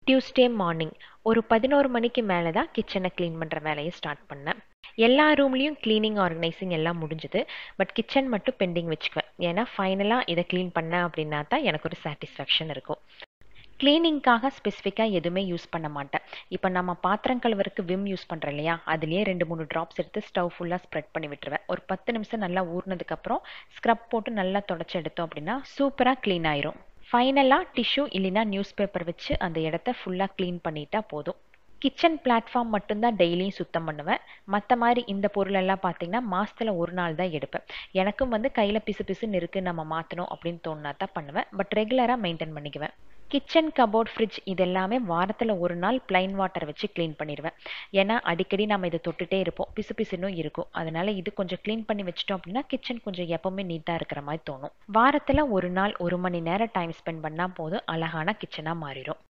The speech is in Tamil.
டியூஸ்டே மார்னிங் ஒரு பதினோரு மணிக்கு மேலே தான் கிச்சனை க்ளீன் பண்ணுற வேலையை ஸ்டார்ட் பண்ணேன் எல்லா ரூம்லேயும் க்ளீனிங் ஆர்கனைசிங் எல்லாம் முடிஞ்சுது பட் கிச்சன் மட்டும் பெண்டிங் வச்சுக்குவேன் ஏன்னா ஃபைனலாக இதை க்ளீன் பண்ணேன் அப்படின்னா தான் எனக்கு ஒரு சாட்டிஸ்ஃபேக்ஷன் இருக்கும் க்ளீனிங்காக ஸ்பெசிஃபிக்காக எதுவுமே யூஸ் பண்ண மாட்டேன் இப்போ நம்ம பாத்திரம் கழுவருக்கு விம் யூஸ் பண்ணுறோம் இல்லையா அதுலேயே ரெண்டு மூணு ட்ராப்ஸ் எடுத்து ஸ்டவ் ஃபுல்லாக ஸ்ப்ரெட் பண்ணி விட்டுருவேன் ஒரு பத்து நிமிஷம் நல்லா ஊறினதுக்கப்புறம் ஸ்க்ரப் போட்டு நல்லா தொடச்சி எடுத்தோம் அப்படின்னா சூப்பராக க்ளீன் ஆயிரும் ஃபைனலாக டிஷ்யூ இல்லைன்னா நியூஸ் பேப்பர் வச்சு அந்த இடத்த ஃபுல்லாக க்ளீன் பண்ணிட்டா போதும் கிச்சன் பிளாட்ஃபார்ம் மட்டும்தான் டெய்லியும் சுத்தம் பண்ணுவேன் மற்ற மாதிரி இந்த பொருளெல்லாம் பார்த்தீங்கன்னா மாதத்தில் ஒரு நாள் தான் எடுப்பேன் எனக்கும் வந்து கையில் பிசு பிசுன்னு இருக்குது நம்ம மாற்றணும் அப்படின்னு தோணுனா தான் பண்ணுவேன் பட் ரெகுலராக மெயின்டைன் பண்ணிக்குவேன் கிச்சன் கபோர்ட் ஃப்ரிட்ஜ் இதெல்லாமே வாரத்தில் ஒரு நாள் பிளைன் வாட்டர் வச்சு க்ளீன் பண்ணிடுவேன் ஏன்னா அடிக்கடி நம்ம இதை தொட்டுட்டே இருப்போம் பிசு பிசுன்னும் இருக்கும் அதனால இது கொஞ்சம் க்ளீன் பண்ணி வச்சிட்டோம் அப்படின்னா கிச்சன் கொஞ்சம் எப்பவுமே நீட்டாக இருக்கிற மாதிரி தோணும் வாரத்தில் ஒரு நாள் ஒரு மணி நேரம் டைம் ஸ்பெண்ட் பண்ணால் போதும் அழகான கிச்சனாக மாறிடும்